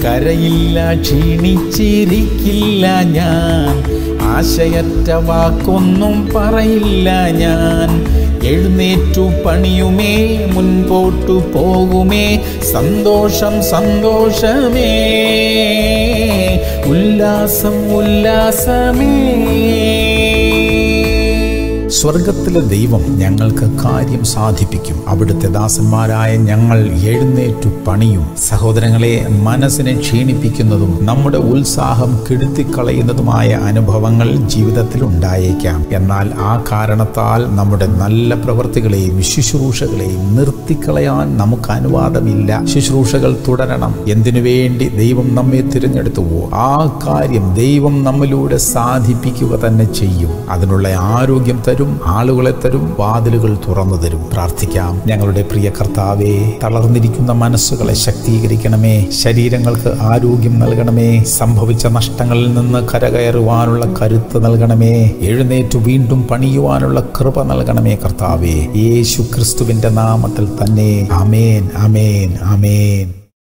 കരയില്ല ക്ഷീണിച്ചിരിക്കില്ല ഞാൻ ആശയറ്റ വാക്കൊന്നും പറയില്ല ഞാൻ എഴുന്നേറ്റു പണിയുമേ മുൻപോട്ടു പോകുമേ സന്തോഷം സന്തോഷമേ ഉല്ലാസം ഉല്ലാസമേ സ്വർഗത്തിലെ ദൈവം ഞങ്ങൾക്ക് കാര്യം സാധിപ്പിക്കും അവിടുത്തെ ദാസന്മാരായ ഞങ്ങൾ എഴുന്നേറ്റു പണിയും സഹോദരങ്ങളെ മനസ്സിനെ ക്ഷീണിപ്പിക്കുന്നതും നമ്മുടെ ഉത്സാഹം കെടുത്തിക്കളയുന്നതുമായ അനുഭവങ്ങൾ ജീവിതത്തിൽ ഉണ്ടായേക്കാം എന്നാൽ ആ കാരണത്താൽ നമ്മുടെ നല്ല പ്രവൃത്തികളെയും ശുശ്രൂഷകളെയും നിർത്തിക്കളയാൻ നമുക്ക് അനുവാദമില്ല ശുശ്രൂഷകൾ തുടരണം എന്തിനു വേണ്ടി ദൈവം നമ്മെ തിരഞ്ഞെടുത്തുവോ ആ കാര്യം ദൈവം നമ്മിലൂടെ സാധിപ്പിക്കുക തന്നെ ചെയ്യും അതിനുള്ള ആരോഗ്യം തരും ആളുകളെ തരും വാതിലുകൾ തുറന്നു തരും പ്രാർത്ഥിക്കാം ഞങ്ങളുടെ പ്രിയ കർത്താവേ തളർന്നിരിക്കുന്ന മനസ്സുകളെ ശക്തീകരിക്കണമേ ശരീരങ്ങൾക്ക് ആരോഗ്യം നൽകണമേ സംഭവിച്ച നഷ്ടങ്ങളിൽ നിന്ന് കരകയറുവാനുള്ള കരുത്ത് നൽകണമേ എഴുന്നേറ്റ് വീണ്ടും പണിയുവാനുള്ള കൃപ നൽകണമേ കർത്താവേ യേശു ക്രിസ്തുവിന്റെ നാമത്തിൽ തന്നെ അമേൻ അമേൻ അമേൻ